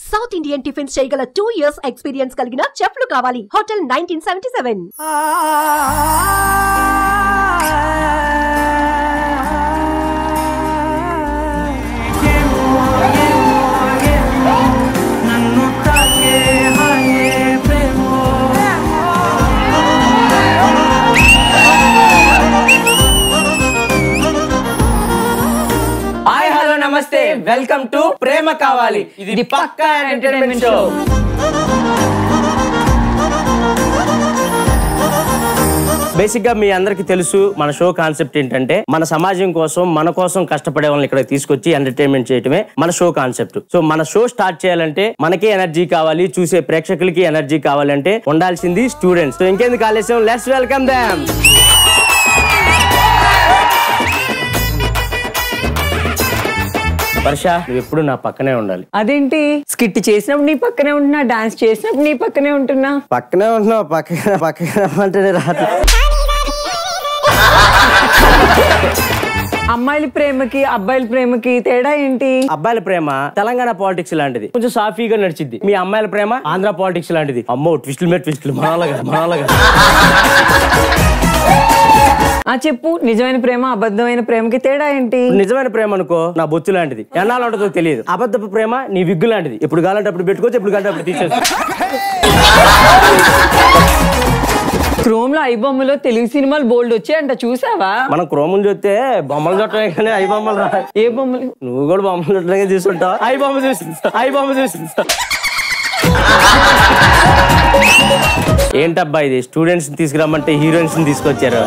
South Indian tiffins చేయగల two years experience కలిగిన చెఫ్లు కావాలి హోటల్ నైన్టీన్ సెవెంటీ సెవెన్ నన్ను తాకే హాయే ప్రేమో హాయ్ హలో నమస్తే వెల్కమ్ టు ప్రేమ కావాలి ఇది పక్కా ఎంటర్టైన్మెంట్ షో బేసిక్ గా మీ అందరికి తెలుసు మన షో కాన్సెప్ట్ ఏంటంటే మన సమాజం కోసం మన కోసం కష్టపడే వాళ్ళని ఇక్కడ తీసుకొచ్చి ఎంటర్టైన్మెంట్ చేయటమే మన షో కాన్సెప్ట్ సో మన షో స్టార్ట్ చేయాలంటే మనకే ఎనర్జీ కావాలి చూసే ప్రేక్షకులకి ఎనర్జీ కావాలంటే ఉండాల్సింది స్టూడెంట్స్ సో ఇంకెందుకు ఆలస్యం లెట్స్ వెల్కమ్ దామ్ వర్ష నువ్వు ఎప్పుడు నా పక్కనే ఉండాలి అదేంటి స్కిట్ చేసినప్పుడు నీ పక్కనే ఉంటున్నా డాన్స్ చేసినప్పుడు నీ పక్కనే ఉంటున్నా పక్కనే ఉంటున్నావు పక్కన పక్కన అంటే రావట్లేదు అమ్మాయిల ప్రేమకి అబ్బాయిల ప్రేమకి తేడా ఏంటి అబ్బాయిల ప్రేమ తెలంగాణ పాలిటిక్స్ లాంటిది కొంచెం సాఫీగా నడిచింది మీ అమ్మాయిల ప్రేమ ఆంధ్ర పాలిటిక్స్ లాంటిది అమ్మో ట్విస్టులు మీద ట్విస్టులు మనలాగా మనలాగా ఆ చెప్పు నిజమైన ప్రేమ అబద్ధమైన ప్రేమకి తేడా ఏంటి నిజమైన ప్రేమ అనుకో నా బొచ్చు లాంటిది ఎన్నాళ్ళు ఉంటుందో తెలియదు అబద్ధపు ప్రేమ నీ విగ్గు లాంటిది ఎప్పుడు కావాలంటే అప్పుడు పెట్టుకోవచ్చు ఎప్పుడు కావాలంటే అప్పుడు తీసేసుకో క్రోమ్ లో ఐబొమ్మలో తెలుగు సినిమాలు బోల్డ్ వచ్చాయంట చూసావా మనం క్రోములు చూస్తే బొమ్మలు చుట్టమే కానీ ఐ బొమ్మలు రా ఏ బొమ్మలు నువ్వు కూడా బొమ్మలు చుట్టమే చూస్తుంటావు ఐ బొమ్మ చూసి ఐ బొమ్మ చూసి ఏంటబ్బా ఇది స్టూడెంట్స్ తీసుకురమ్మంటే హీరోయిన్స్ తీసుకొచ్చారు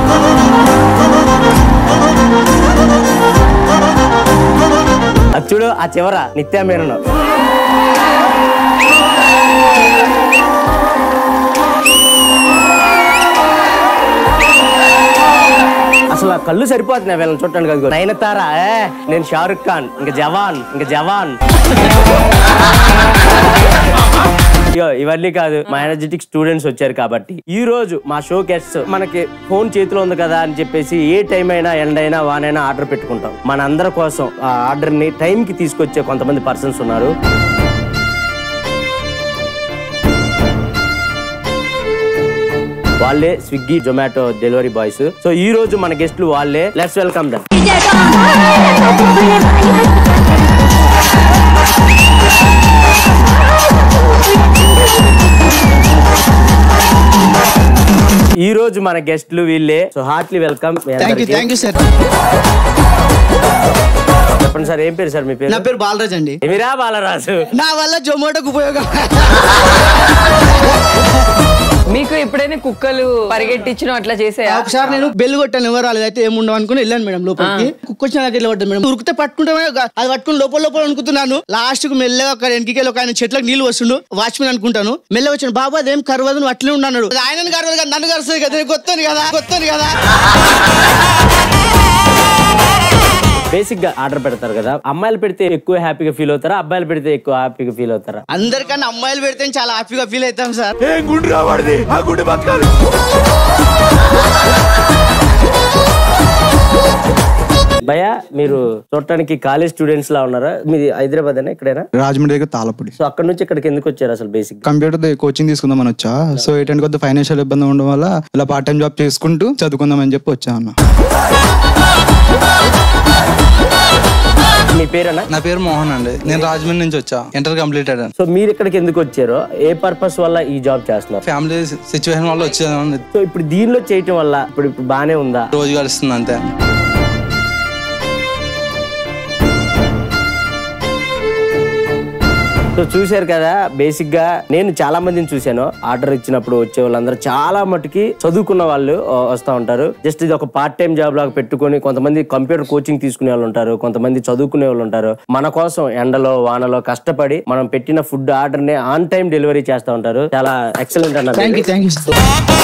అది చూడు ఆ చివర నిత్యా మీరను అసలు ఆ కళ్ళు సరిపోతున్నాయి వీళ్ళని చూడటానికి అది కూడా. నయనతారా ఏ నేను షారుఖ్ ఖాన్ ఇంకా జవాన్ ఇంకా జవాన్ అయ్యో ఇవన్నీ కాదు మా ఎనర్జెటిక్ స్టూడెంట్స్ వచ్చారు కాబట్టి ఈ రోజు మా షో గెస్ట్స్ మనకి ఫోన్ చేతిలో ఉంది కదా అని చెప్పేసి ఏ టైం అయినా ఎండ్ అయినా వానైనా ఆర్డర్ పెట్టుకుంటాం మన అందరి కోసం ఆ ఆర్డర్ ని టైం కి తీసుకొచ్చే కొంతమంది పర్సన్స్ ఉన్నారు వాళ్ళే Swiggy Zomato delivery boys so ఈ రోజు మన గెస్ట్లు వాళ్ళే లెట్స్ వెల్కమ్ దమ్ ఈ రోజు మన గెస్ట్లు వీళ్ళే so heartly welcome thank you thank you sir చెప్పండి సార్ ఏం పేరు సార్ మీ నా పేరు పేరు బాలరాజ్ అండి ఎమిరా బాలరాజు నా వల్ల జొమాటోకి ఉపయోగం మీకు ఎప్పుడైనా కుక్కలు పరిగెట్టించడం అట్లా చేసాయా ఒకసారి నేను బెల్ కొట్టాను ఎవరు రాలేదు అయితే ఏముండవు అనుకుని వెళ్ళాను మేడం లోపలికి కుక్క వచ్చిన నాకు వెళ్ళి పడ్డాను మేడం ఉరికితే పట్టుకుంటే అది పట్టుకుని లోపల లోపల అనుకుంటున్నాను లాస్ట్ కు మెల్లగా ఒక వెనక్కి ఒక ఆయన చెట్లకు నీళ్ళు వస్తుండు వాచ్మెన్ అనుకుంటాను మెల్లగా వచ్చాను బాబు అదేం కరవదు నువ్వు అట్లే ఉన్నాడు ఆయన కరవదు కదా నన్ను కరుస్తుంది కదా నేను కొత్తని కదా కొత్తని కదా బేసిక్ గా ఆర్డర్ పెడతారు కదా అమ్మాయిలు పెడితే ఎక్కువ హ్యాపీగా ఫీల్ అవుతారా అబ్బాయిలు పెడితే ఎక్కువ హ్యాపీగా ఫీల్ అవుతారా అందరికన్నా అమ్మాయిలు పెడితే చాలా హ్యాపీగా ఫీల్ అవుతాం సార్ భయ మీరు చూడటానికి కాలేజ్ స్టూడెంట్స్ లా ఉన్నారా మీది హైదరాబాద్ అనే ఇక్కడేనా రాజమండ్రి దగ్గర తాళపూడి సో అక్కడ నుంచి ఇక్కడికి ఎందుకు వచ్చారు అసలు బేసిక్ కంప్యూటర్ ద- కోచింగ్ తీసుకుందామని వచ్చా సో ఏంటంటే కొద్దిగా ఫైనాన్షియల్ ఇబ్బంది ఉండడం వల్ల ఇలా పార్ట్ టైం జాబ్ చేసుకుంటూ చదువుకుందామని చెప్పి వచ్చా అన్న మీ పేరేనా నా పేరు మోహన్ అండి నేను రాజమండ్రి నుంచి వచ్చా ఇంటర్ కంప్లీటెడ్ అండి సో మీరు ఇక్కడికి ఎందుకు వచ్చారో ఏ పర్పస్ వల్ల ఈ జాబ్ చేస్తున్నారు ఫ్యామిలీ సిచ్యువేషన్ వల్ల వచ్చాను సో ఇప్పుడు దీనిలో చేయటం వల్ల ఇప్పుడు ఇప్పుడు బానే ఉందా రోజు గడుస్తుంది అంతే సో చూశారు కదా బేసిక్ గా నేను చాలా మందిని చూశాను ఆర్డర్ ఇచ్చినప్పుడు వచ్చే వాళ్ళందరూ చాలా మటుకి చదువుకున్న వాళ్ళు ఆ, వస్తా ఉంటారు జస్ట్ ఇది ఒక పార్ట్ టైం జాబ్ లాగా పెట్టుకొని కొంతమంది కంప్యూటర్ కోచింగ్ తీసుకునే వాళ్ళు ఉంటారు కొంతమంది చదువుకునే వాళ్ళు ఉంటారు మన కోసం ఎండలో వానలో కష్టపడి మనం పెట్టిన ఫుడ్ ఆర్డర్ ని ఆన్ టైం డెలివరీ చేస్తా ఉంటారు చాలా ఎక్సలెంట్ థ్యాంక్ అన్నారు you thank you sir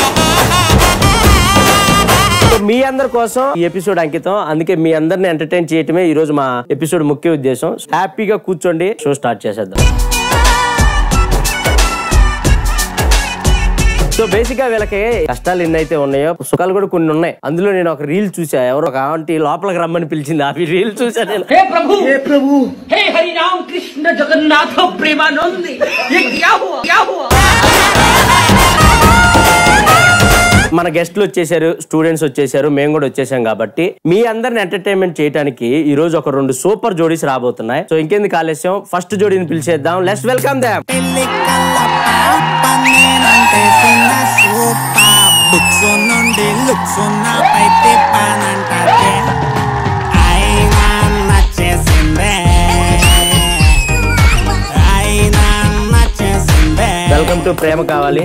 so మీ అందరి కోసం ఈ ఎపిసోడ్ అంకితం అందుకే మీ అందరిని ఎంటర్టైన్ చేయటమే ఈ రోజు మా ఎపిసోడ్ ముఖ్య ఉద్దేశం హ్యాపీగా కూర్చోండి షో స్టార్ట్ చేసేద్దాం సో బేసిక్ గా వీళ్ళకి కష్టాలు ఎన్ని అయితే ఉన్నాయో సుఖాలు కూడా కొన్ని ఉన్నాయి అందులో నేను ఒక రీల్ చూసా ఎవరో ఒక ఆంటీ లోపలికి రమ్మని పిలిచింది ఆ రీల్ చూసా నేను हे प्रभु हे प्रभु हे हरि राम कृष्ण जगन्नाथ प्रेमानंद ये क्या हुआ क्या हुआ మన గెస్ట్లు వచ్చేసారు స్టూడెంట్స్ వచ్చేసారు మేము కూడా వచ్చేసాం కాబట్టి మీ అందరిని ఎంటర్టైన్మెంట్ చేయడానికి ఈ రోజు ఒక రెండు సూపర్ జోడీస్ రాబోతున్నాయి సో ఇంకెందుకు ఆలస్యం ఫస్ట్ జోడీని పిలిచేద్దాం లెట్స్ వెల్కమ్ దామ్ నేనంటే చిన్న సూప బుక్స్ నుండి లుక్స్ నాపైతే పానంటే అయినా నచ్చేసిందే అయినా నచ్చేసిందే వెల్కమ్ టు ప్రేమ కావాలి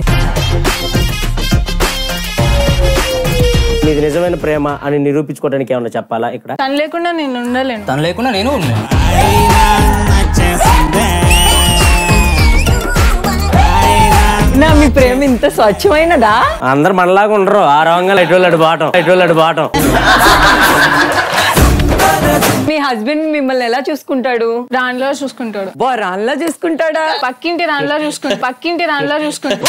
మీది నిజమైన ప్రేమ అని నిరూపించుకోవడానికి ఏమన్నా చెప్పాలా ఇక్కడ తను లేకుండా నేను ఉండలేను తను లేకుండా నేను ఉన్నాను అయినా నచ్చేసిందే నా మీ ప్రేమ ఇంత స్వచ్ఛమైనదా అందరు మనలాగా ఉండరు ఆ రోగంగా ఎటువంటి బాటం ఎటువంటి బాటం మీ హస్బెండ్ మిమ్మల్ని ఎలా చూసుకుంటాడు దానిలో చూసుకుంటాడు బో రాన్లా చూసుకుంటాడా పక్కింటి దానిలో చూసుకుంటాడు పక్కింటి దానిలో చూసుకుంటాడు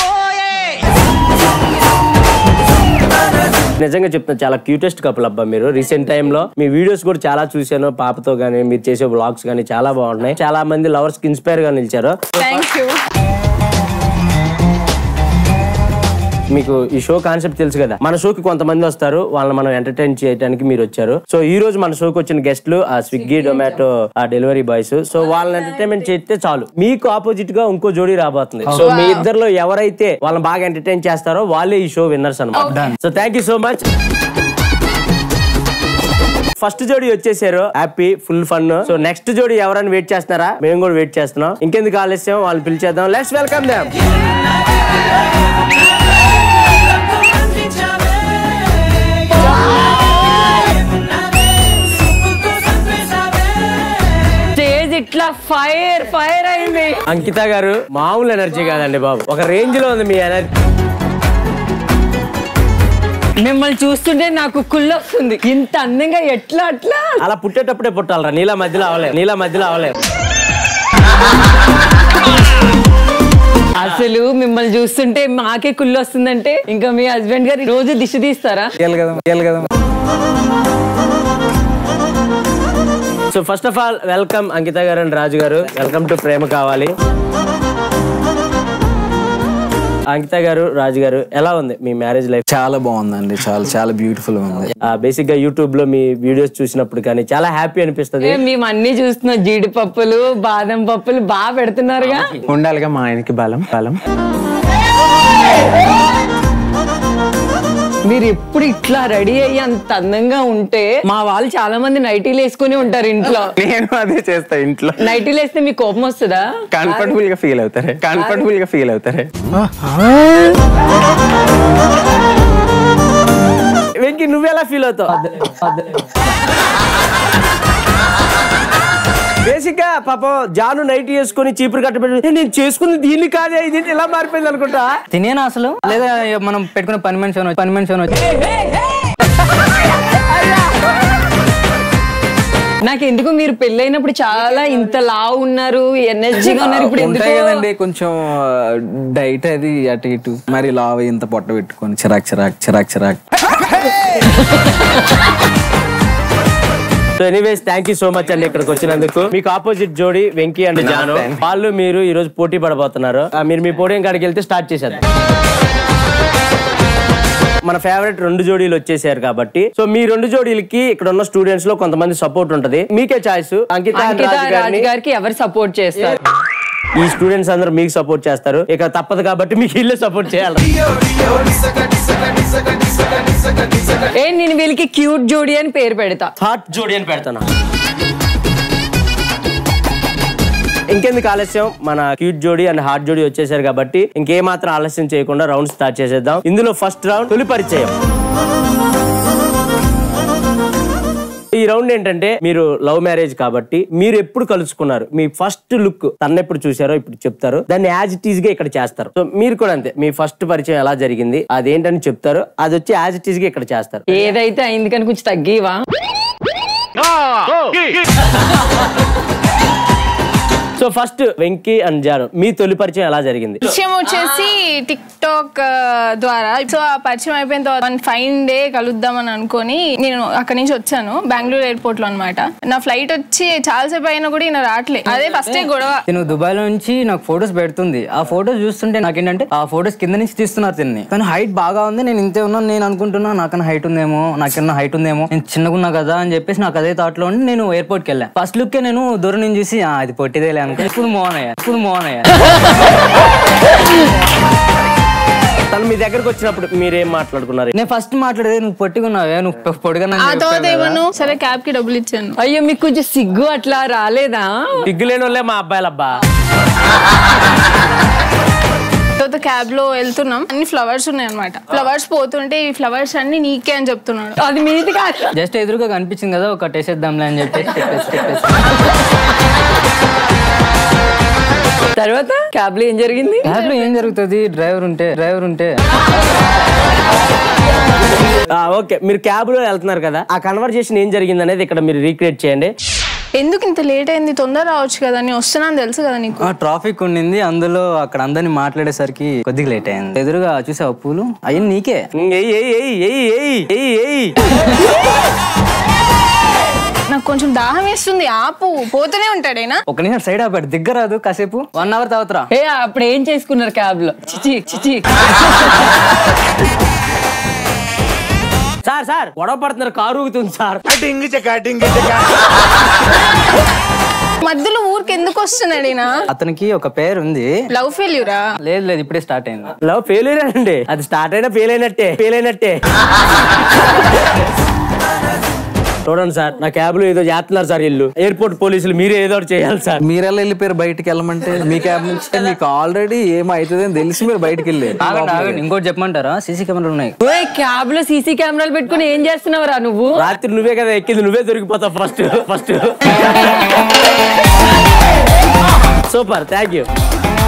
నిజంగా చెప్తున్నా చాలా క్యూటెస్ట్ కపుల్ అబ్బా మీరు రీసెంట్ టైమ్ లో మీ వీడియోస్ కూడా చాలా చూశాను పాపతో గానీ మీరు చేసే వ్లాగ్స్ గానీ చాలా బాగుంటున్నాయి చాలా మంది లవర్స్ కి ఇన్స్పైర్ గా నిలిచారు థ్యాంక్ యూ మీకు ఈ షో కాన్సెప్ట్ తెలుసు కదా మన షోకి కొంతమంది వస్తారు వాళ్ళని మనం ఎంటర్టైన్ చేయడానికి మీరు వచ్చారు సో ఈ రోజు మన షోకి వచ్చిన గెస్ట్లు ఆ స్విగ్గీ జొమాటో ఆ డెలివరీ బాయ్స్ సో వాళ్ళని ఎంటర్టైన్మెంట్ చేస్తే చాలు మీకు ఆపోజిట్ గా ఇంకో జోడీ రాబోతుంది సో మీ ఇద్దరిలో ఎవరైతే వాళ్ళని బాగా ఎంటర్టైన్ చేస్తారో వాళ్ళే ఈ షో విన్నర్స్ అనమాట so thank you so much first జోడీ వచ్చేసారు happy full fun so next జోడీ ఎవరైనా వెయిట్ చేస్తున్నారా మేము కూడా వెయిట్ చేస్తున్నాం ఇంకెందుకు ఆలస్యం వాళ్ళని పిలిచేద్దాం లెట్స్ వెల్కమ్ దామ్ స్టేజ్ ఇట్లా ఫైర్ ఫైర్ అయింది అంకిత గారు మామూలు ఎనర్జీ కాదండి బాబు ఒక రేంజ్ లో ఉంది మీ ఎనర్జీ మిమ్మల్ని చూస్తుంటే నాకు కుళ్ళొస్తుంది ఇంత అందంగా ఎట్లా అట్లా అలా పుట్టేటప్పుడే పుట్టాలరా నీళ్ళ మధ్యలో అవలే నీళ్ళ మధ్యలో అవలే అసలు మిమ్మల్ని చూస్తుంటే మాకే కుళ్ళు వస్తుందంటే ఇంకా మీ హస్బెండ్ గారు రోజు దిష్టి తీస్తారా ఇయ్యాలి కదా ఇయ్యాలి కదా so first of all welcome Ankita గారు అండ్ రాజు గారు వెల్కమ్ టు ప్రేమ కావాలి అంకిత గారు రాజు గారు ఎలా ఉంది మీ మ్యారేజ్ లైఫ్ చాలా బాగుందండి చాలా చాలా బ్యూటిఫుల్ ఉంది బేసిక్ గా యూట్యూబ్ లో మీ వీడియోస్ చూసినప్పుడు కానీ చాలా హ్యాపీ అనిపిస్తది ఏ, మేము అన్ని చూస్తున్నాం జీడిపప్పులు బాదం పప్పులు బాగా పెడుతున్నారుగా ఉండాలిగా మా ఆయనకి బలం బలం మీరు ఎప్పుడు ఇట్లా రెడీ అయ్యి అంత అందంగా ఉంటే మా వాళ్ళు చాలా మంది నైటీలు వేసుకుని ఉంటారు ఇంట్లో నేను అదే చేస్తా ఇంట్లో నైటీలు వేస్తే మీకు కోపం వస్తుందా కంఫర్టబుల్ గా ఫీల్ అవుతారే కంఫర్టబుల్ గా ఫీల్ అవుతారే వెంకీ నువ్వెలా ఫీల్ అవుతావు బేసిక్ గా పాపం జాను నైట్ వేసుకొని చీపురు కట్టబెట్టి నేను చేసుకుని దీన్ని కాదే ఇది ఇలా మారిపోయింది అనుకుంటా తినేనా అసలు లేదా మనం పెట్టుకున్న పని మనిషి అని వచ్చి- పని మనిషి అని వచ్చి నాకు ఎందుకు మీరు పెళ్ళైనప్పుడు చాలా ఇంత లావు ఉన్నారు ఎనర్జీగా ఉన్నారు ఇప్పుడు ఉంటాయి ఎందుకు కదండి కొంచెం డైట్ అది అటు ఇటు మరి లావ్ ఇంత పొట్ట పెట్టుకొని చిరాక్ చిరాక్ చిరాక్ చిరాక్ so anyways thank you so much అండి ఇక్కడికి వచ్చినందుకు మీకు ఆపోజిట్ జోడి వెంకీ అండ్ జాను వాళ్ళు మీరు ఈ రోజు పోటీ పడబోతున్నారు ఆ, మీరు మీ పోడియం కాడికి వెళ్తే స్టార్ట్ చేసేద్దాం మన ఫేవరెట్ రెండు జోడీలు వచ్చేసారు కాబట్టి సో మీ రెండు జోడీలకి ఇక్కడ ఉన్న స్టూడెంట్స్ లో కొంతమంది సపోర్ట్ ఉంటది మీకే చాయిస్ అంకిత and అంకిత రాజు రాజు గారిని గారికి ఎవరు సపోర్ట్ చేస్తారు ఈ స్టూడెంట్స్ అందరూ మీకు సపోర్ట్ చేస్తారు ఇక తప్పదు కాబట్టి మీకు ఇల్లే సపోర్ట్ చేయాలి ఏ నేను వీళ్ళకి క్యూట్ జోడీ అని పేరు పెడతా హార్ట్ జోడీ అని పెడతాను ఇంకెందుకు ఆలస్యం మన క్యూట్ జోడీ అండ్ హార్ట్ జోడీ వచ్చేసారు కాబట్టి ఇంకేమాత్రం ఆలస్యం చేయకుండా రౌండ్ స్టార్ట్ చేసేద్దాం ఇందులో ఫస్ట్ రౌండ్ తొలి పరిచయం ఈ రౌండ్ ఏంటంటే మీరు లవ్ మ్యారేజ్ కాబట్టి మీరు ఎప్పుడు కలుసుకున్నారు మీ ఫస్ట్ లుక్ తన ఎప్పుడు చూసారో ఇప్పుడు చెప్తారు దాన్ని యాజ్ ఇట్ ఈస్ గా ఇక్కడ చేస్తారు సో మీరు కూడా అంతే మీ ఫస్ట్ పరిచయం ఎలా జరిగింది అదేంటని చెప్తారు అది వచ్చి యాజ్ ఇట్ ఈస్ గా ఇక్కడ చేస్తారు ఏదైతే అయింది కానీ కొంచెం తగ్గివా so so first Venky and Janu మీ తొలి పరిచయం ఎలా జరిగింది విషయం వచ్చేసి టిక్ టాక్ ద్వారా సో ఆ పరిచయం అయిపోయిన తర్వాత వన్ ఫైన్ డే కలుద్దామని అనుకొని నేను అక్కడి నుంచి వచ్చాను బెంగళూరు ఎయిర్పోర్ట్ లో అనమాట నా ఫ్లైట్ వచ్చి చాలాసేపు అయినా కూడా ఈయన రావట్లే అదే ఫస్ట్ గొడవ తిను దుబాయ్ లో నుంచి నాకు ఫొటోస్ పెడుతుంది ఆ ఫొటోస్ చూస్తుంటే నాకేంటంటే ఆ ఫొటోస్ కింద నుంచి తీస్తున్నారు తిన్ని తను హైట్ బాగా ఉంది నేను ఇంతే ఉన్నాను నేను అనుకుంటున్నా నాకన్నా హైట్ ఉందేమో నాకన్నా హైట్ ఉందేమో నేను చిన్నగా ఉన్నా కదా అని చెప్పేసి నాకు అదే థాట్ లో ఉండి నేను ఎయిర్పోర్ట్ కి వెళ్ళాను ఫస్ట్ లుక్ నేను దూరం నుంచి చూసి "ఆ, అది పొట్టిదేలే అనుకుని ఇప్పుడు మోహన్ అయ్యా ఇప్పుడు మోహన్ అయ్యా తను మీ దగ్గరకు వచ్చినప్పుడు మీరేం మాట్లాడుకున్నారు నేను ఫస్ట్ మాట్లాడేది నువ్వు పొట్టిగున్నావే నువ్వు పొడిగా ఆ తర్వాత ఏమను సరే క్యాబ్ కి డబ్బులు ఇచ్చాను అయ్యో మీకు కొంచెం సిగ్గు అట్లా రాలేదా సిగ్గులేని వాళ్ళే మా అబ్బాయిలబ్బా తర్వాత క్యాబ్ లో వెళ్తున్నాం అన్ని ఫ్లవర్స్ ఉన్నాయి అనమాట ఫ్లవర్స్ పోతుంటే ఈ ఫ్లవర్స్ అన్ని నీకే అని చెప్తున్నాడు అది మీది కాదు జస్ట్ ఎదురుగా కనిపించింది కదా ఒక టేసేద్దాంలే అని చెప్పేసి చెప్పేసి చెప్పేసి తర్వాత క్యాబ్ లో ఏం జరిగింది క్యాబ్ లో ఏం జరుగుతుంది డ్రైవర్ ఉంటే డ్రైవర్ ఉంటే ఓకే మీరు క్యాబ్ లో వెళ్తున్నారు కదా ఆ కన్వర్జేషన్ ఏం జరిగింది అనేది ఇక్కడ మీరు రీక్రియేట్ చేయండి ఎందుకు ఇంత లేట్ అయింది తొందర రావచ్చు కదా నేను వస్తున్నాను తెలుసు కదా నీకు ఆ ట్రాఫిక్ ఉండింది అందులో అక్కడ అందరిని మాట్లాడేసరికి కొద్దిగా లేట్ అయింది ఎదురుగా చూసావు పూలు అయ్యి నీకే ఎయ్ ఎయ్ ఎయ్ ఎయ్ ఎయ్ ఎయ్ ఎయ్ నాకు కొంచెం దాహం వేస్తుంది ఆపు పోతూనే ఉంటాడేనా ఒక నిమిషం సైడ్ ఆపాడు దిగ్గరాదు కాసేపు వన్ అవర్ తాగుతురా ఏ అప్పుడు ఏం చేసుకున్నారు క్యాబ్ లో చిచి చిచి సార్ సార్ గొడవ పడుతున్నారు కారు ఊగుతుంది సార్ మధ్యలో ఊరికి ఎందుకు వస్తున్నాడు ఈయన అతనికి ఒక పేరు ఉంది లవ్ ఫెయిల్యూరా లేదు లేదు ఇప్పుడే స్టార్ట్ అయింది లవ్ ఫెయిల్ అయినండి అది స్టార్ట్ అయినా ఫెయిల్ అయినట్టే ఫెయిల్ అయినట్టే చూడండి సార్ నా క్యాబ్ లో ఏదో చేస్తున్నారు సార్ ఇల్లు ఎయిర్పోర్ట్ పోలీసులు మీరే ఏదో ఒకటి చేయాలి సార్ మీరెలా వెళ్ళిపోయారు బయటికి వెళ్ళమంటే మీ క్యాబ్ నుంచి మీకు ఆల్రెడీ ఏమైతుంది అని తెలిసి మీరు బయటికి వెళ్ళారు ఆగండి ఆగండి ఇంకోటి చెప్పమంటారా సీసీ కెమెరాలు ఉన్నాయి క్యాబ్ లో సీసీ కెమెరాలు పెట్టుకుని ఏం చేస్తున్నావురా నువ్వు రాత్రి నువ్వే కదా ఎక్కింది నువ్వే దొరికిపోతావు first first super thank you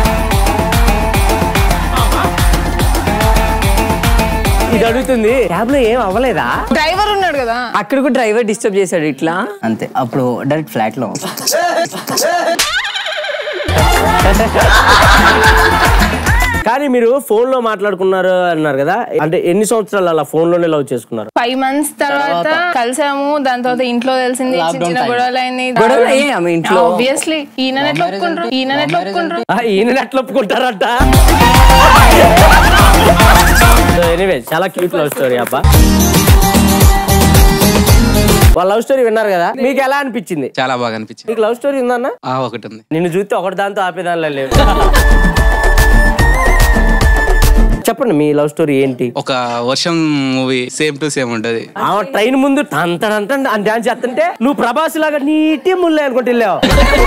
ఇది అడుగుతుంది క్యాబ్ లో ఏం అవ్వలేదా డ్రైవర్ ఉన్నాడు కదా అక్కడ కూడా డ్రైవర్ డిస్టర్బ్ చేశాడు ఇట్లా అంతే అప్పుడు డైరెక్ట్ ఫ్లాట్ లో కానీ మీరు ఫోన్ లో మాట్లాడుకున్నారు అన్నారు కదా అంటే ఎన్ని సంవత్సరాలు అలా ఫోన్ లోనే లవ్ చేసుకున్నారు ఫైవ్ మంత్స్ తర్వాత కలిసాము దాని తర్వాత ఇంట్లో తెలిసింది చిన్న చిన్న గొడవలు అయినాయి గొడవలు అయ్యాయా మీ ఇంట్లో? ఆబ్వియస్లీ ఈయన ఎట్లా ఒప్పుకుంటారు ఈయన ఎట్లా ఒప్పుకుంటారు ఆ, ఈయన ఎట్లా ఒప్పుకుంటారంట ఎనీవే చాలా క్యూట్ లవ్ స్టోరీ అబ్బా వాళ్ళ లవ్ స్టోరీ విన్నారు కదా మీకు ఎలా అనిపించింది చాలా బాగా అనిపించింది మీకు లవ్ స్టోరీ ఉందన్న ఆ ఒకటి ఉంది నిన్ను చూస్తే ఒకటి దాంతో ఆపేదానిలో లేవు చెప్పండి మీ లవ్ స్టోరీ ఏంటి ఒక వర్షం మూవీ సేమ్ టు సేమ్ ఉంటది ఆ ట్రైన్ ముందు అంత అని డాన్స్ చేస్తుంటే నువ్వు ప్రభాస్ లాగా నీటి ముల్లే అనుకుంటే వెళ్ళావు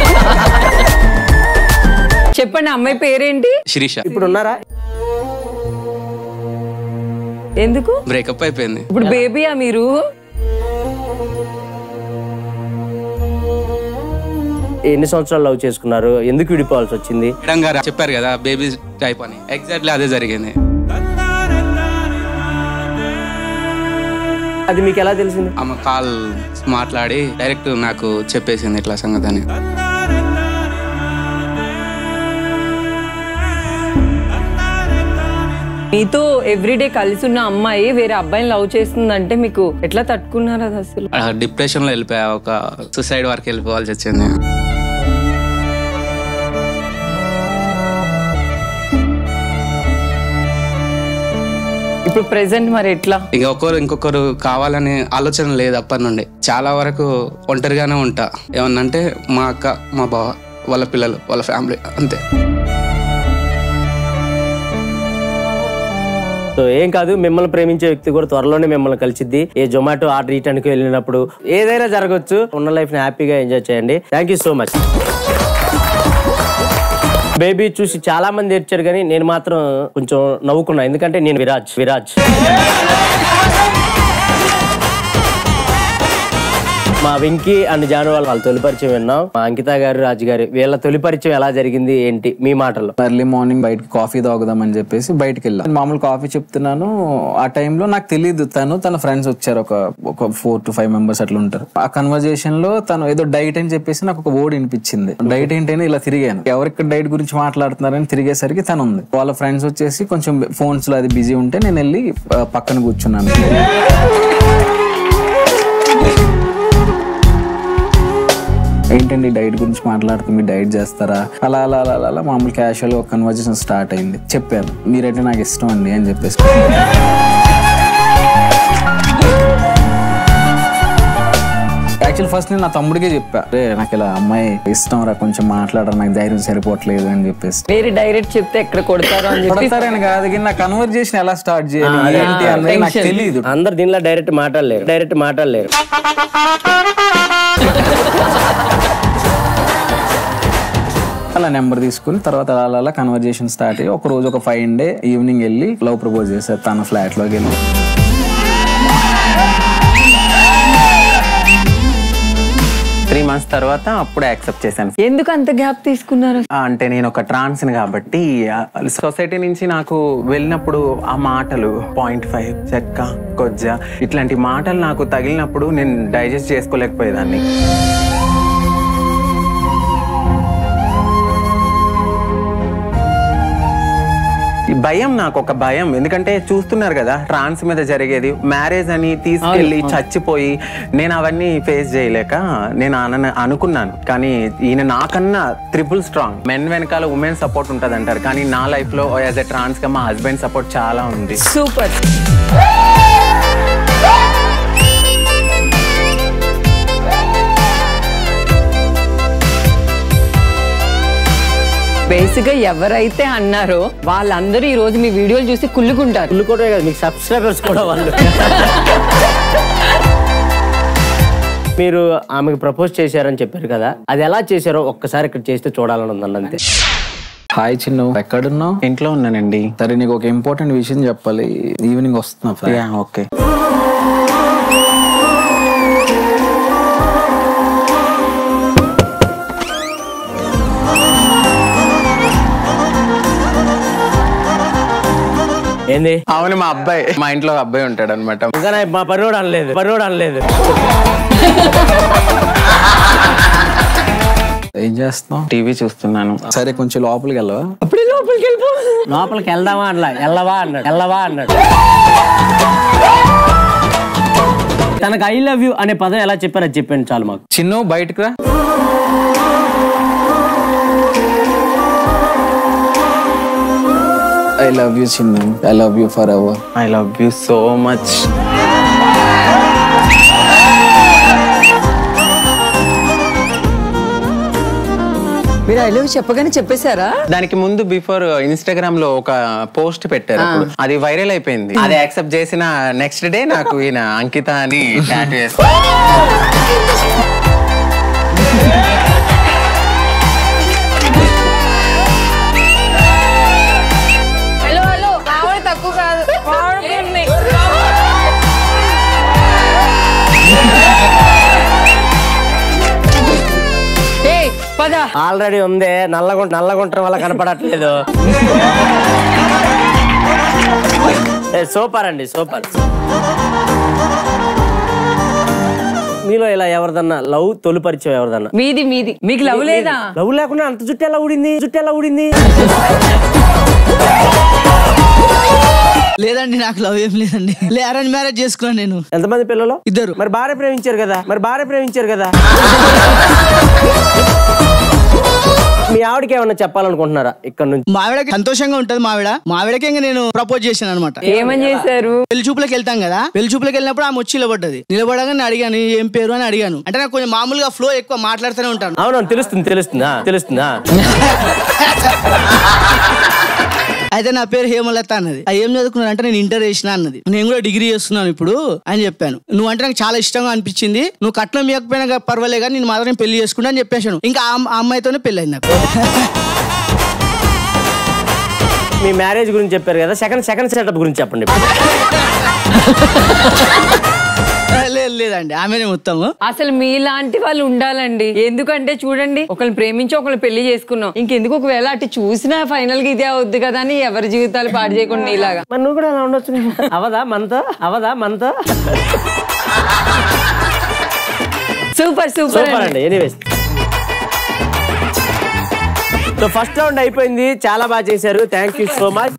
చెప్పండి అమ్మాయి పేరేంటి శిరీష ఇప్పుడు ఉన్నారా ఎందుకు బ్రేకప్ అయిపోయింది ఇప్పుడు బేబీయా మీరు ఎన్ని సంవత్సరాలు లవ్ చేసుకున్నారు ఎందుకు విడిపోవాల్సి వచ్చింది మేడం గారు చెప్పారు కదా బేబీ టైప్ అని ఎగ్జాక్ట్లీ అదే జరిగింది అది మీకు ఎలా తెలిసింది ఆమె కాల్ మాట్లాడి డైరెక్ట్ నాకు చెప్పేసింది ఇట్లా సంగతి అని మీతో ఎవ్రీడే కలిసి ఉన్న అమ్మాయి వేరే అబ్బాయిని లవ్ చేస్తుందంటే మీకు ఎట్లా తట్టుకున్నారు అది అసలు డిప్రెషన్ లో వెళ్ళిపోయా ఒక సుసైడ్ వరకు వెళ్ళిపోవాల్సి వచ్చింది ఇప్పుడు ప్రెసెంట్ మరి ఎట్లా ఇక ఒకరు ఇంకొకరు కావాలనే ఆలోచన లేదు అప్పటి నుండి చాలా వరకు ఒంటరిగానే ఉంటా ఏమన్నంటే మా అక్క మా బావ వాళ్ళ పిల్లలు వాళ్ళ ఫ్యామిలీ అంతే సో ఏం కాదు మిమ్మల్ని ప్రేమించే వ్యక్తి కూడా త్వరలోనే మిమ్మల్ని కలిసిద్ది ఏ జొమాటో ఆర్డర్ ఇయటానికి వెళ్ళినప్పుడు ఏదైనా జరగచ్చు ఉన్న లైఫ్ ని హ్యాపీగా ఎంజాయ్ చేయండి thank you so much baby చూసి చాలా మంది ఏడ్చారు కానీ నేను మాత్రం కొంచెం నవ్వుకున్నా ఎందుకంటే నేను విరాజ్ విరాజ్ మా వెంకీ అండ్ జాను వాళ్ళ వాళ్ళ తొలి పరిచయం విన్నాం మా అంకిత గారు రాజు గారు వీళ్ళ తొలి పరిచయం ఎలా జరిగింది ఏంటి మీ మాటల్లో ఎర్లీ మార్నింగ్ బయటకి కాఫీ తాగుదాం అని చెప్పేసి బయటకి వెళ్ళాను మామూలు కాఫీ చెప్తున్నాను ఆ టైంలో నాకు తెలియదు తను తన ఫ్రెండ్స్ వచ్చారు ఒక ఒక ఫోర్ టు ఫైవ్ మెంబర్స్ అట్లా ఉంటారు ఆ కన్వర్జేషన్ లో తను ఏదో డైట్ అని చెప్పేసి నాకు ఒక ఓడి వినిపించింది డైట్ ఏంటని ఇలా తిరిగాను ఎవరికి డైట్ గురించి మాట్లాడుతున్నారని తిరిగేసరికి తను ఉంది వాళ్ళ ఫ్రెండ్స్ వచ్చేసి కొంచెం ఫోన్స్ లో అది బిజీ ఉంటే నేను వెళ్ళి ఆ, పక్కన కూర్చున్నాను ఏంటండి డైట్ గురించి మాట్లాడుతూ మీరు డైట్ చేస్తారా అలా అలా అలా అలా అలా మామూలు క్యాషువల్ ఒక కన్వర్జేషన్ స్టార్ట్ అయింది చెప్పాను మీరైతే నాకు ఇష్టం అండి అని చెప్పేసి యాక్చువల్ ఫస్ట్ నేను నా తమ్ముడికే చెప్పా రే నాకు ఇలా అమ్మాయి ఇష్టం రా కొంచెం మాట్లాడరా నాకు ధైర్యం సరిపోవట్లేదు అని చెప్పేసి మీరు డైరెక్ట్ చెప్తే ఎక్కడ కొడతారు అని చెప్పి కొడతారని కాదు కానీ నా కన్వర్జేషన్ ఎలా స్టార్ట్ చేయాలి ఏంటి అన్నది నాకు తెలియదు అందరు దీనిలో డైరెక్ట్ మాట్లాడలేరు డైరెక్ట్ మాట్లాడలేరు అలా నెంబర్ తీసుకుని తర్వాత అలా అలా అలా కన్వర్జేషన్ స్టార్ట్ అయ్యి ఒక రోజు ఒక ఫైవ్ డే ఈవినింగ్ వెళ్ళి లవ్ ప్రపోజ్ చేశారు తన ఫ్లాట్ లోకి వెళ్ళి త్రీ మంత్స్ తర్వాత అప్పుడే యాక్సెప్ట్ చేశాను ఎందుకు అంత గ్యాప్ తీసుకున్నారు ఆ, అంటే నేను ఒక ట్రాన్స్ కాబట్టి సొసైటీ నుంచి నాకు వెళ్ళినప్పుడు ఆ మాటలు పాయింట్ ఫైవ్ చెక్క కొజ్జ ఇట్లాంటి మాటలు నాకు తగిలినప్పుడు నేను డైజెస్ట్ చేసుకోలేకపోయేదాన్ని ఈ భయం నాకు ఒక భయం ఎందుకంటే చూస్తున్నారు కదా ట్రాన్స్ మీద జరిగేది మ్యారేజ్ అని తీసుకెళ్లి చచ్చిపోయి నేను అవన్నీ ఫేస్ చేయలేక నేను అన అనుకున్నాను కానీ ఈయన నాకన్నా ట్రిపుల్ స్ట్రాంగ్ మెన్ వెనకాల ఉమెన్ సపోర్ట్ ఉంటుంది అంటారు కానీ నా లైఫ్ లో యాజ్ ఎ ట్రాన్స్ గా మా హస్బెండ్ సపోర్ట్ చాలా ఉంది సూపర్ బేసిక్ గా ఎవరైతే అన్నారో వాళ్ళందరూ ఈ రోజు మీ వీడియోలు చూసి కుళ్ళుకుంటారు కుళ్ళుకోవడమే కదా మీకు సబ్స్క్రైబర్స్ కూడా వాళ్ళు మీరు ఆమెకు ప్రపోజ్ చేశారని చెప్పారు కదా అది ఎలా చేశారో ఒక్కసారి ఇక్కడ చేస్తే చూడాలని ఉందండి అంతే హాయ్ చిన్ను ఎక్కడున్నావు ఇంట్లో ఉన్నానండి సరే నీకు ఒక ఇంపార్టెంట్ విషయం చెప్పాలి ఈవినింగ్ వస్తున్నా యా ఓకే ఏంది అవును మా అబ్బాయి మా ఇంట్లో ఒక అబ్బాయి ఉంటాడు అనమాట ఇంకా నా- మా పనివాడు అనలేదు పనివాడు అనలేదు ఏం చేస్తున్నావు టీవీ చూస్తున్నాను సరే కొంచెం లోపలికి వెళ్ళవా అప్పుడే లోపలికి వెళ్ళిపో లోపలికి వెళ్దామా అట్లా వెళ్ళవా అన్నాడు వెళ్ళవా అన్నాడు తనకు ఐ లవ్ యూ అనే పదం ఎలా చెప్పారో అది చెప్పండి చాలు మాకు చిన్ను బయటకు రా I love you Chinnu I love you forever I love you so much మీరు ఐ లవ్ చెప్పగానే చెప్పేశారా దానికి ముందు బిఫోర్ ఇన్స్టాగ్రామ్ లో ఒక పోస్ట్ పెట్టారు అప్పుడు. అది వైరల్ అయిపోయింది అది యాక్సెప్ట్ చేసిన నెక్స్ట్ డే నాకు ఈయన అంకిత అని టాటూ వేస్తారు హలో హలో ఆవిడ తక్కువ కాదు వాడుకుంది ఏయ్ పద ఆల్రెడీ ఉంది నల్లగుంట నల్లగుంటం వల్ల కనపడట్లేదు ఏ, సూపర్ అండి సూపర్ మీలో ఇలా ఎవరిదన్నా లవ్ తొలి పరిచయం ఎవరిదన్నా మీది మీది మీకు లవ్ లేదా లవ్ లేకుండా అంత జుట్టు ఎలా ఊడింది జుట్టు ఎలా ఊడింది లేదండి నాకు లవ్ ఏం లేదండి లే అరేంజ్ మ్యారేజ్ చేసుకున్నాను నేను ఎంతమంది పిల్లలు ఇద్దరు మరి భార్య ప్రేమించారు కదా మరి భార్య ప్రేమించారు కదా మీ ఆవిడకి ఏమన్నా చెప్పాలనుకుంటున్నారా ఇక్కడ నుంచి మా ఆవిడకి సంతోషంగా ఉంటది మా ఆవిడ మా ఆవిడకి ఇంకా నేను ప్రపోజ్ చేశాను అనమాట ఏమని చేశారు పెళ్లి చూపులకు వెళ్తాం కదా పెళ్లి చూపులకు వెళ్ళినప్పుడు ఆమె వచ్చి నిలబడ్డది నిలబడగా నేను అడిగాను ఏం పేరు అని అడిగాను అంటే నాకు కొంచెం మామూలుగా ఫ్లో ఎక్కువ మాట్లాడుతూనే ఉంటాను అవునవును తెలుస్తుంది తెలుస్తుందా తెలుస్తుందా అయితే నా పేరు హేమలత అన్నది "ఆ, ఏం చదువుకున్నాను అంటే నేను ఇంటర్ చేసిన అన్నది నేను కూడా డిగ్రీ చేస్తున్నాను ఇప్పుడు అని చెప్పాను నువ్వు అంటే నాకు చాలా ఇష్టంగా అనిపించింది నువ్వు కట్నం ఇవ్వకపోయినా గా- పర్వాలే కానీ నేను మాత్రం పెళ్లి చేసుకుంటా అని చెప్పేశాను ఇంకా ఆ ఆ అమ్మాయితోనే పెళ్లి అయింది నాకు మీ మ్యారేజ్ గురించి చెప్పారు కదా సెకండ్ సెకండ్ సెటప్ గురించి చెప్పండి ఆ, లేదు లేదండి ఆమెనే మొత్తము అసలు మీలాంటి వాళ్ళు ఉండాలండి ఎందుకంటే చూడండి ఒకరిని ప్రేమించి ఒకరిని పెళ్లి చేసుకున్నాం ఇంకెందుకు ఒకవేళ అటు చూసినా ఫైనల్ గా ఇదే అవుద్ది కదా అని ఎవరి జీవితాలు పాడు చేయకుండా నీలాగా మరి నువ్వు కూడా అలా ఉండొచ్చు కదా. అవదా మనతో అవదా మనతో సూపర్ సూపర్ సూపర్ అండి ఎనీవేస్ సో ఫస్ట్ రౌండ్ అయిపోయింది చాలా బాగా చేశారు thank you so much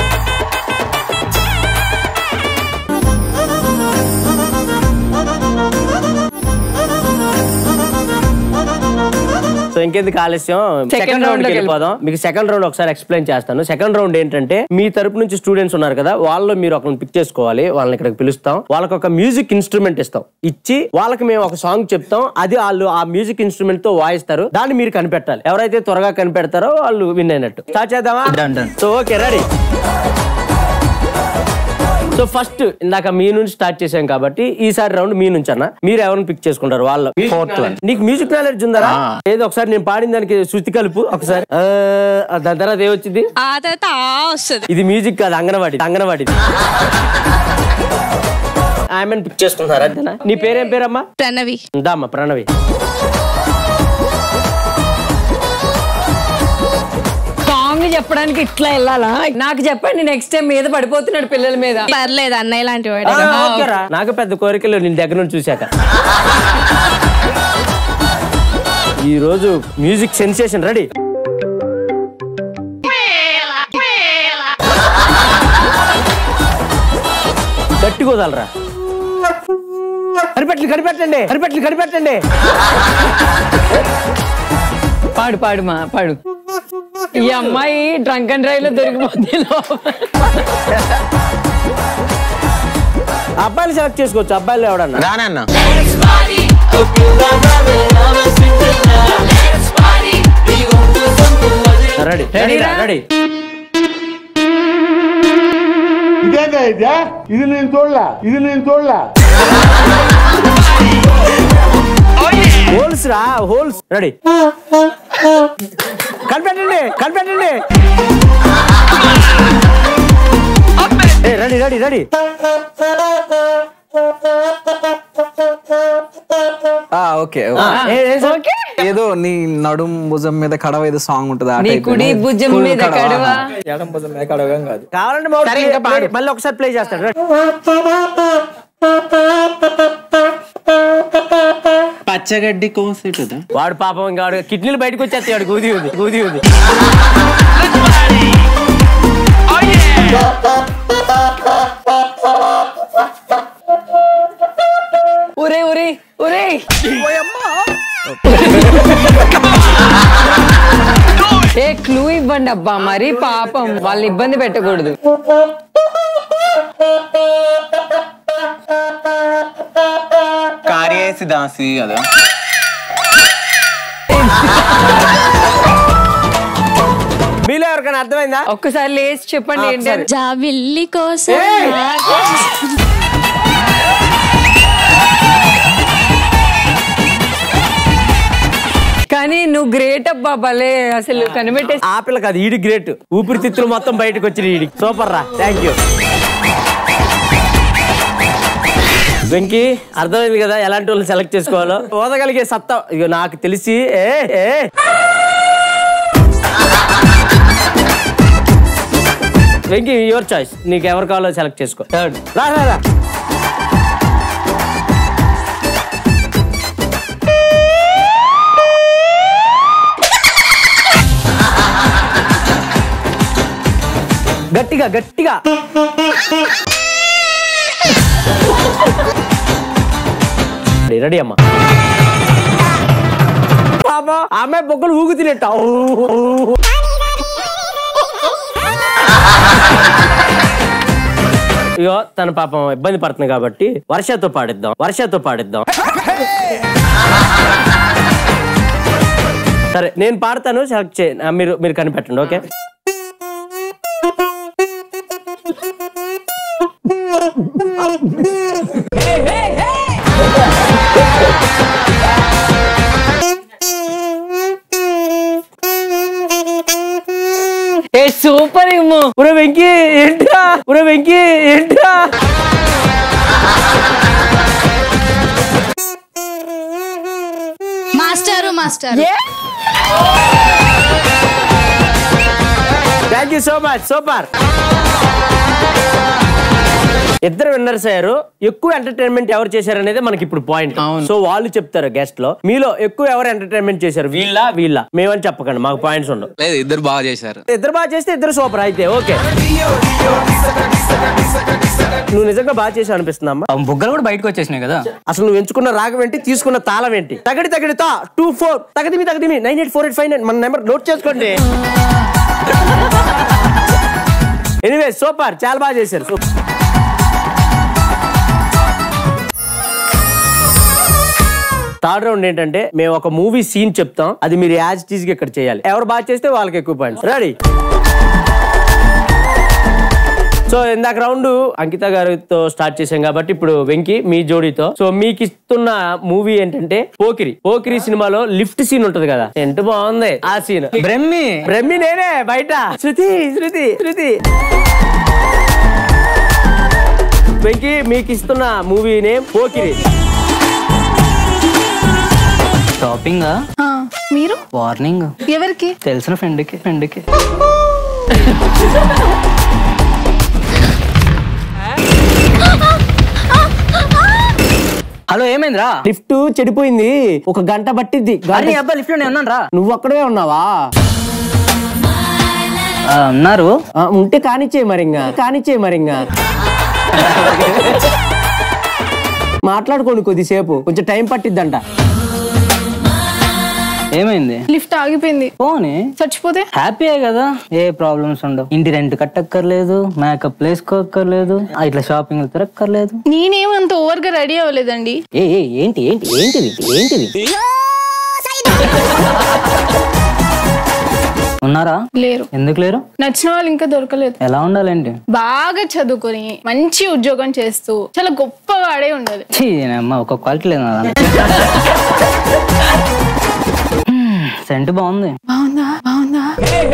so ఇంకెందుకు ఆలస్యం సెకండ్ రౌండ్ కి వెళ్ళిపోదాం మీకు సెకండ్ రౌండ్ ఒకసారి ఎక్స్ప్లెయిన్ చేస్తాను సెకండ్ రౌండ్ ఏంటంటే మీ తరపు నుంచి స్టూడెంట్స్ ఉన్నారు కదా వాళ్ళు మీరు ఒకరిని పిక్ చేసుకోవాలి వాళ్ళని ఇక్కడికి పిలుస్తాం వాళ్ళకి ఒక మ్యూజిక్ ఇన్స్ట్రుమెంట్ ఇస్తాం ఇచ్చి వాళ్ళకి మేము ఒక సాంగ్ చెప్తాం అది వాళ్ళు ఆ మ్యూజిక్ ఇన్స్ట్రుమెంట్ తో వాయిస్తారు దాన్ని మీరు కనిపెట్టాలి ఎవరైతే త్వరగా కనిపెడతారో వాళ్ళు విన్ అయినట్టు స్టార్ట్ చేద్దామా so okay ready so first ఇందాక మీ నుంచి స్టార్ట్ చేసాం కాబట్టి ఈసారి రౌండ్ మీ నుంచి అన్న మీరు ఎవరిని పిక్ చేసుకుంటారు వాళ్ళ నీకు మ్యూజిక్ నాలెడ్జ్ ఉందా ఏదో ఒకసారి నేను పాడిన దానికి శృతి కలుపు ఒకసారి ఆ, దాని తర్వాత ఏమొచ్చింది ఆ తర్వాత ఆ వస్తుంది ఇది మ్యూజిక్ కాదు అంగనవాడి అంగనవాడి ఆమెను పిక్ చేసుకుంటారా అంతేనా నీ పేరేం పేరమ్మా ప్రణవి దామ్మా ప్రణవి సాంగ్ చెప్పడానికి ఇట్లా వెళ్ళాలా నాకు చెప్పండి నెక్స్ట్ టైం మీద పడిపోతున్నాడు పిల్లల మీద పర్లేదు అన్నయ్య లాంటి ఆ, వాడు ఓకేరా. నాకు పెద్ద కోరికలు నేను దగ్గర నుంచి చూశాక ఈ రోజు మ్యూజిక్ సెన్సేషన్ రెడీ గట్టి కుదలరా కనిపెట్టండి కనిపెట్టండి కనిపెట్టండి కనిపెట్టండి పాడు పాడు మా పాడు ఈ అమ్మాయి డ్రంక్ అండ్ డ్రైవ్ లో దొరికిపోతుంది అబ్బాయిలు సెలెక్ట్ చేసుకోవచ్చు అబ్బాయిలు ఎవడన్నా రానన్నా రెడీ రెడీ రెడీ ఇదేందా ఇదే ఇది నేను చూడలా ఇది నేను చూడలా హోల్స్ రా హోల్స్ రెడీ కనిపెట్టండి కనిపెట్టండి రెడీ రెడీ రెడీ ఓకే ఆ, ఏ- ఏ సార్? ఏదో నీ నడుం భుజం మీద కడవ ఏదో సాంగ్ ఉంటుంది ఆ నీ type కుడి ఏనా? భుజం కుడి మీద కడవ. కడవ. ఎడం భుజం మీద కడవేం కాదు కావాలంటే మా వాడు play- play- మళ్ళీ ఒకసారి ప్లే చేస్తాడు రెడీ. పచ్చగడ్డి కోసేటదా వాడు పాపం ఇంకా వాడు కిడ్నీలు బయటకు వచ్చేస్తాయి వాడు గూది ఉంది గూది ఉంది ఒరే ఒరే ఒరే ఏ క్లూ ఇవ్వండి అబ్బా మరి పాపం వాళ్ళని ఇబ్బంది పెట్టకూడదు కార్యేసి దాసి అదా మీలో ఎవరికైనా అర్థమైందా ఒక్కసారి లేచి చెప్పండి ఆ, ఏంటి ఒకసారి. జాబిల్లి కోసం కానీ నువ్వు గ్రేట్ అబ్బా భలే అసలు కనిపెట్టే ఆ పిల్ల కాదు ఈడి గ్రేట్ ఊపిరితిత్తులు మొత్తం బయటకు వచ్చిన ఈడి సూపర్ రా థ్యాంక్ యూ వెంకీ అర్థమైంది కదా ఎలాంటి వాళ్ళని సెలెక్ట్ చేసుకోవాలో ఓదగలిగే సత్తా ఇక నాకు తెలిసి ఏ ఏ వెంకీ యువర్ చాయిస్ నీకు ఎవరు కావాలో సెలెక్ట్ చేసుకో థర్డ్ రా రా రా గట్టిగా గట్టిగా రెడీ, రెడీ అమ్మా పాపా ఆమె బొగ్గలు ఊగు తినేట ఇగో తన పాపం ఇబ్బంది పడుతుంది కాబట్టి వర్షతో పాడిద్దాం వర్షతో పాడిద్దాం సరే నేను పాడతాను సెలెక్ట్ చే ఆ, మీరు మీరు కనిపెట్టండి ఓకే ఏ సూపర్ ఇమ్ము ఉరే వెంకీ ఏంట్రా ఉరే వెంకీ ఏంట్రా master thank you so much super ఇద్దరు విన్నర్స్ అయ్యారు ఎక్కువ ఎంటర్టైన్మెంట్ ఎవరు చేశారు అనేది మనకి ఇప్పుడు పాయింట్ సో వాళ్ళు చెప్తారు గెస్ట్ లో మీలో ఎక్కువ ఎవరు ఎంటర్టైన్మెంట్ చేశారు వీళ్ళ వీళ్ళ మేమని చెప్పకండి మాకు పాయింట్స్ ఉండవు లేదు ఇద్దరు బాగా చేశారు ఇద్దరు బాగా చేస్తే ఇద్దరు సూపర్ అయితే ఓకే నువ్వు నిజంగా బాగా చేసి అనిపిస్తుందమ్మా బుగ్గలు కూడా బయటకు వచ్చేసినాయి కదా అసలు నువ్వు ఎంచుకున్న రాగం ఏంటి తీసుకున్న తాళం ఏంటి తగడి తగడి తా టూ ఫోర్ తగదిమి తగదిమి nine eight four eight five nine మన నెంబర్ నోట్ చేసుకోండి ఎనీవే సూపర్ చాలా బాగా చేశారు Super. థర్డ్ రౌండ్ ఏంటంటే మేము ఒక మూవీ సీన్ చెప్తాం అది మీరు యాజ్ టీజ్ ఇక్కడ చేయాలి ఎవరు బాగా చేస్తే వాళ్ళకి ఎక్కువ పాయింట్స్ రెడీ సో ఇందాక రౌండ్ అంకిత గారితో స్టార్ట్ చేశాం కాబట్టి ఇప్పుడు వెంకీ మీ జోడీతో సో మీకు ఇస్తున్న మూవీ ఏంటంటే పోకిరి పోకిరి సినిమాలో లిఫ్ట్ సీన్ ఉంటది కదా ఎంత బాగుంది ఆ సీన్ బ్రహ్మి బ్రహ్మి నేనే బయట శృతి శృతి శృతి వెంకీ మీకు ఇస్తున్న మూవీ నేమ్ పోకిరి షాపింగ్ ఆ, మీరు వార్నింగ్ ఎవరికి తెలిసిన ఫ్రెండ్కి ఫ్రెండ్కి హలో ఏమైందిరా లిఫ్ట్ చెడిపోయింది ఒక గంట పట్టిద్ది అరే అబ్బా లిఫ్ట్ లోనే ఉన్నాను రా నువ్వు అక్కడే ఉన్నావా ఉన్నారు ఆ, ఉంటే కానిచ్చే మరింగా కానిచ్చే మరింగా మాట్లాడుకోండి కొద్దిసేపు కొంచెం టైం పట్టిద్దంట ఏమైంది లిఫ్ట్ ఆగిపోయింది పోనీ చచ్చిపోతే హ్యాపీయే కదా ఏ ప్రాబ్లమ్స్ ఉండవు ఇంటి రెంట్ కట్టక్కర్లేదు మేకప్ వేసుకోక్కర్లేదు ఆ, ఇట్లా షాపింగ్ తిరక్కర్లేదు నేనేమంత ఓవర్ గా రెడీ అవ్వలేదండి ఏ ఏ, ఏంటి ఏంటి ఏంటిది ఏంటిది ఉన్నారా లేరు ఎందుకు లేరు నచ్చిన వాళ్ళు ఇంకా దొరకలేదు ఎలా ఉండాలండి బాగా చదువుకొని మంచి ఉద్యోగం చేస్తూ చాలా గొప్పగా ఆడే ఉండాలి ఛీ, అమ్మ ఒక క్వాలిటీ లేదు నా దాంట్లో. హ్మ్, సెంట్ బాగుంది బాగుందా బాగుందా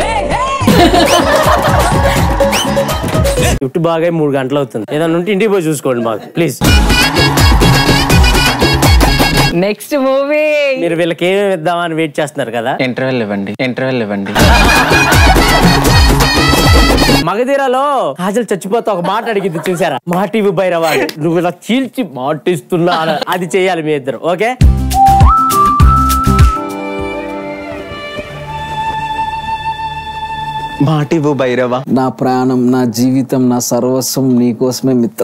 లిఫ్ట్ బాగా మూడు గంటలు అవుతుంది ఏదన్నా ఉంటే ఇంటికి పోయి చూసుకోండి మాకు ప్లీజ్ నెక్స్ట్ మూవీ మీరు వీళ్ళకి ఏమేమి ఇద్దామని వెయిట్ చేస్తున్నారు కదా ఇంటర్వెల్ ఇవ్వండి ఇంటర్వెల్ ఇవ్వండి మగధీరలో హాజలు చచ్చిపోతా ఒక మాట అడిగింది చూసారా మా టీవీ బైరవా అని. నువ్వు ఇలా చీల్చి మాటిస్తున్నా అని. అది చేయాలి మీ ఇద్దరు ఓకే మాటివు భైరవ నా ప్రాణం నా జీవితం నా సర్వస్వం నీకోసమే మిత్ర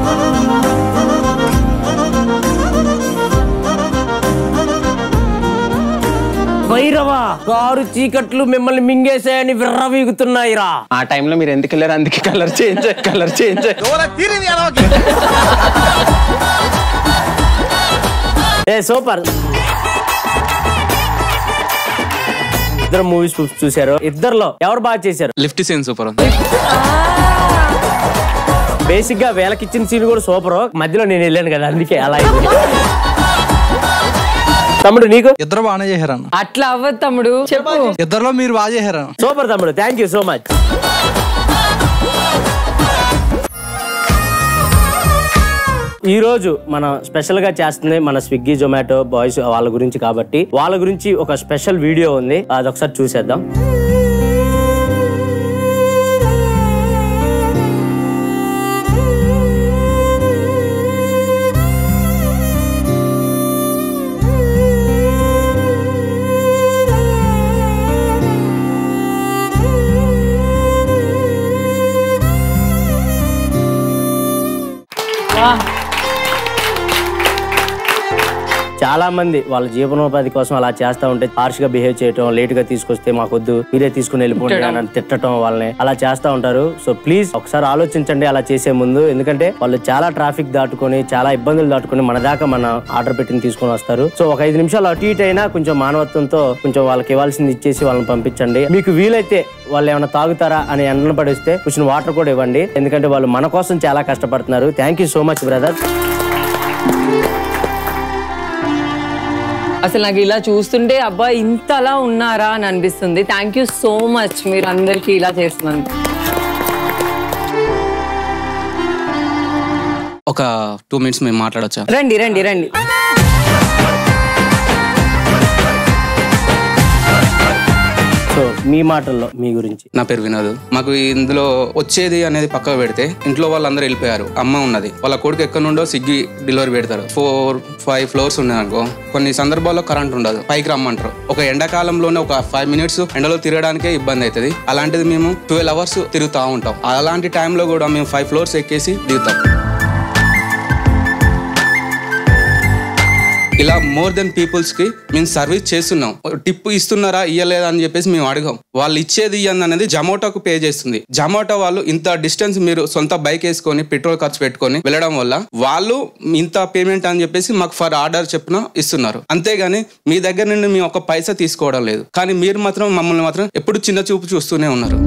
భైరవా కారు చీకట్లు మిమ్మల్ని మింగేసాయని విర్రవీగుతున్నాయిరా ఆ టైంలో మీరు ఎందుకు వెళ్ళారు అందుకే కలర్ చేంజ్ కలర్ చేంజ్ ఏ సూపర్ ఇద్దరు మూవీస్ చూశారు ఇద్దరులో ఎవరు బాగా చేశారు లిఫ్ట్ సీన్ సూపర్ ఉంది బేసిక్ గా వేలకి ఇచ్చిన సీన్ కూడా సూపర్ మధ్యలో నేను వెళ్ళాను కదా అందుకే అలా అయింది. తమ్ముడు నీకు ఇద్దరు బాగానే చేశారన్న అట్లా అవ్వదు తమ్ముడు చెప్పు ఇద్దరులో మీరు బాగా చేశారన్న సూపర్ తమ్ముడు థ్యాంక్ యూ సో మచ్ ఈ రోజు మనం స్పెషల్ గా చేస్తుంది మన స్విగ్గీ జొమాటో బాయ్స్ వాళ్ళ గురించి కాబట్టి వాళ్ళ గురించి ఒక స్పెషల్ వీడియో ఉంది అది ఒకసారి చూసేద్దాం చాలా మంది వాళ్ళ జీవనోపాధి కోసం అలా చేస్తా ఉంటే హార్ష్ గా బిహేవ్ చేయటం లేట్ గా తీసుకొస్తే మాకొద్దు మీరే తీసుకుని వెళ్ళిపోండి అని తిట్టడం వాళ్ళని అలా చేస్తా ఉంటారు సో ప్లీజ్ ఒకసారి ఆలోచించండి అలా చేసే ముందు ఎందుకంటే వాళ్ళు చాలా ట్రాఫిక్ దాటుకొని చాలా ఇబ్బందులు దాటుకొని మన దాకా మన ఆర్డర్ పెట్టిన తీసుకొని వస్తారు సో ఒక ఐదు నిమిషాలు అటు ఇటు అయినా కొంచెం మానవత్వంతో కొంచెం వాళ్ళకి ఇవ్వాల్సింది ఇచ్చేసి వాళ్ళని పంపించండి మీకు వీలైతే వాళ్ళు ఏమైనా తాగుతారా అని ఎండను పడిస్తే కొంచెం వాటర్ కూడా ఇవ్వండి ఎందుకంటే వాళ్ళు మన కోసం చాలా కష్టపడుతున్నారు thank you so much brother అసలు నాకు ఇలా చూస్తుంటే అబ్బా ఇంతలా ఉన్నారా అని అనిపిస్తుంది థ్యాంక్ యూ సో మచ్ మీరు అందరికి ఇలా చేస్తున్నాను ఒక టూ మినిట్స్ మేము మాట్లాడొచ్చా రండి రండి రండి సో మీ మాటల్లో మీ గురించి నా పేరు వినోద్ మాకు ఇందులో వచ్చేది అనేది పక్కకు పెడితే ఇంట్లో వాళ్ళందరూ వెళ్ళిపోయారు అమ్మ ఉన్నది వాళ్ళ కొడుకు ఎక్కడి నుండో సిగ్గి డెలివరీ పెడతారు ఫోర్ ఫైవ్ ఫ్లోర్స్ ఉన్నాయి అనుకో కొన్ని సందర్భాల్లో కరెంట్ ఉండదు పైకి రమ్మంటారు ఒక ఎండాకాలంలోనే ఒక ఫైవ్ మినిట్స్ ఎండలో తిరగడానికే ఇబ్బంది అవుతుంది అలాంటిది మేము ట్వెల్వ్ అవర్స్ తిరుగుతూ ఉంటాం అలాంటి టైంలో కూడా మేము ఫైవ్ ఫ్లోర్స్ ఎక్కేసి దిగుతాం ఇలా మోర్ దెన్ పీపుల్స్ కి మేము సర్వీస్ చేస్తున్నాం టిప్ ఇస్తున్నారా ఇయ్యలేదా అని చెప్పేసి మేము అడగం వాళ్ళు ఇచ్చేది ఇయ్యంది అనేది జొమాటోకు పే చేస్తుంది జొమాటో వాళ్ళు ఇంత డిస్టెన్స్ మీరు సొంత బైక్ వేసుకొని పెట్రోల్ ఖర్చు పెట్టుకొని వెళ్ళడం వల్ల వాళ్ళు ఇంత పేమెంట్ అని చెప్పేసి మాకు ఫర్ ఆర్డర్ చెప్పిన ఇస్తున్నారు అంతేగాని మీ దగ్గర నుండి మేము ఒక పైసా తీసుకోవడం లేదు కానీ మీరు మాత్రం మమ్మల్ని మాత్రం ఎప్పుడు చిన్న చూపు చూస్తూనే ఉన్నారు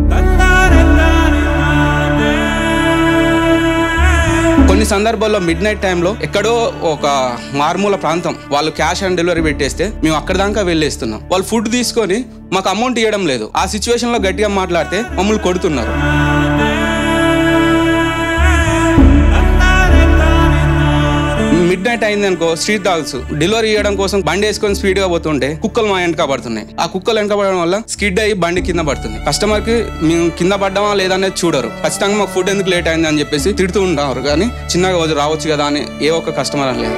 కొన్ని సందర్భాల్లో మిడ్ నైట్ టైంలో ఎక్కడో ఒక మారుమూల ప్రాంతం వాళ్ళు క్యాష్ ఆన్ డెలివరీ పెట్టేస్తే మేము అక్కడ దాకా వెళ్ళేస్తున్నాం వాళ్ళు ఫుడ్ తీసుకొని మాకు అమౌంట్ ఇవ్వడం లేదు ఆ సిచ్యువేషన్ లో గట్టిగా మాట్లాడితే మమ్మల్ని కొడుతున్నారు మిడ్ నైట్ అయింది అనుకో స్ట్రీట్ డాగ్స్ డెలివరీ ఇవ్వడం కోసం బండి వేసుకొని స్పీడ్ గా పోతుంటే కుక్కలు మా వెనక పడుతున్నాయి ఆ కుక్కలు వెనక పడడం వల్ల స్కిడ్ అయ్యి బండి కింద పడుతుంది కస్టమర్ కి మేము కింద పడ్డామా లేదా అనేది చూడరు ఖచ్చితంగా మాకు ఫుడ్ ఎందుకు లేట్ అయింది అని చెప్పేసి తిడుతూ ఉంటారు కానీ చిన్నగా రోజు రావచ్చు కదా అని ఏ ఒక్క కస్టమర్ అని లేదు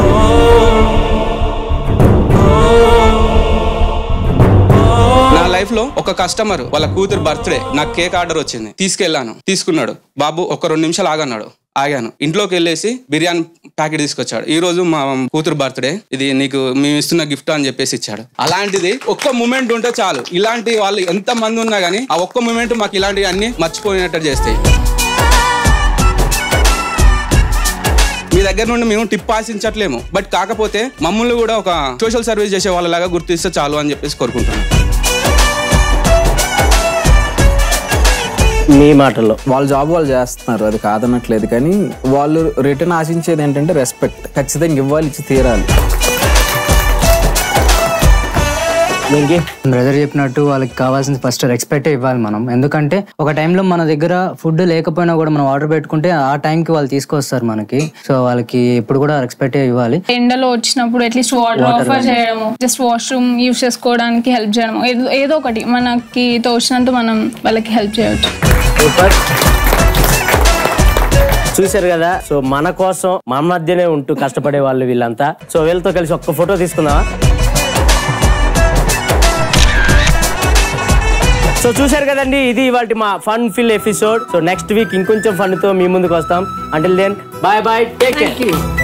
నా లైఫ్ లో ఒక కస్టమర్ వాళ్ళ కూతురు బర్త్డే నాకు కేక్ ఆర్డర్ వచ్చింది తీసుకెళ్లాను తీసుకున్నాడు బాబు ఒక రెండు నిమిషాలు ఆగన్నాడు ఆగాను ఇంట్లోకి వెళ్ళేసి బిర్యానీ ప్యాకెట్ తీసుకొచ్చాడు ఈ రోజు మా కూతురు బర్త్డే ఇది నీకు మేము ఇస్తున్న గిఫ్ట్ అని చెప్పేసి ఇచ్చాడు అలాంటిది ఒక్క మూమెంట్ ఉంటే చాలు ఇలాంటి వాళ్ళు ఎంత మంది ఉన్నా గానీ ఆ ఒక్క మూమెంట్ మాకు ఇలాంటివి అన్ని మర్చిపోయినట్టు చేస్తాయి మీ దగ్గర నుండి మేము టిప్ ఆశించట్లేము బట్ కాకపోతే మమ్మల్ని కూడా ఒక సోషల్ సర్వీస్ చేసే వాళ్ళలాగా గుర్తిస్తే చాలు అని చెప్పేసి కోరుకుంటున్నాను మీ మాటల్లో వాళ్ళ జాబ్ వాళ్ళు చేస్తున్నారు అది కాదనట్లేదు కానీ వాళ్ళు రిటర్న్ ఆశించేది ఏంటంటే రెస్పెక్ట్ ఖచ్చితంగా ఇవ్వాలి ఇచ్చి తీరాలి బ్రదర్ చెప్పినట్టు వాళ్ళకి కావాల్సింది ఫస్ట్ రెస్పెక్ట్ ఇవ్వాలి మనం ఎందుకంటే ఒక టైంలో మన దగ్గర ఫుడ్ లేకపోయినా కూడా మనం ఆర్డర్ పెట్టుకుంటే ఆ టైంకి వాళ్ళు తీసుకొస్తారు మనకి సో వాళ్ళకి ఎప్పుడు కూడా రెస్పెక్ట్ ఇవ్వాలి ఎండలో వచ్చినప్పుడు అట్లీస్ట్ వాటర్ Water ఆఫర్ కానీ. చేయడము జస్ట్ వాష్రూమ్ యూస్ చేసుకోవడానికి హెల్ప్ చేయడం ఏదో- ఏదో ఒకటి మనకి తోచినంత మనం వాళ్ళకి హెల్ప్ చేయవచ్చు చూశారు కదా సో మన కోసం మన మధ్యనే ఉంటూ కష్టపడే వాళ్ళు వీళ్ళంతా సో వీళ్ళతో కలిసి ఒక్క ఫోటో తీసుకుందామా సో చూశారు కదండి ఇది ఇవాళ మా fun fill episode so next week ఇంకొంచెం ఫన్ తో మీ ముందుకు వస్తాం until then bye bye take care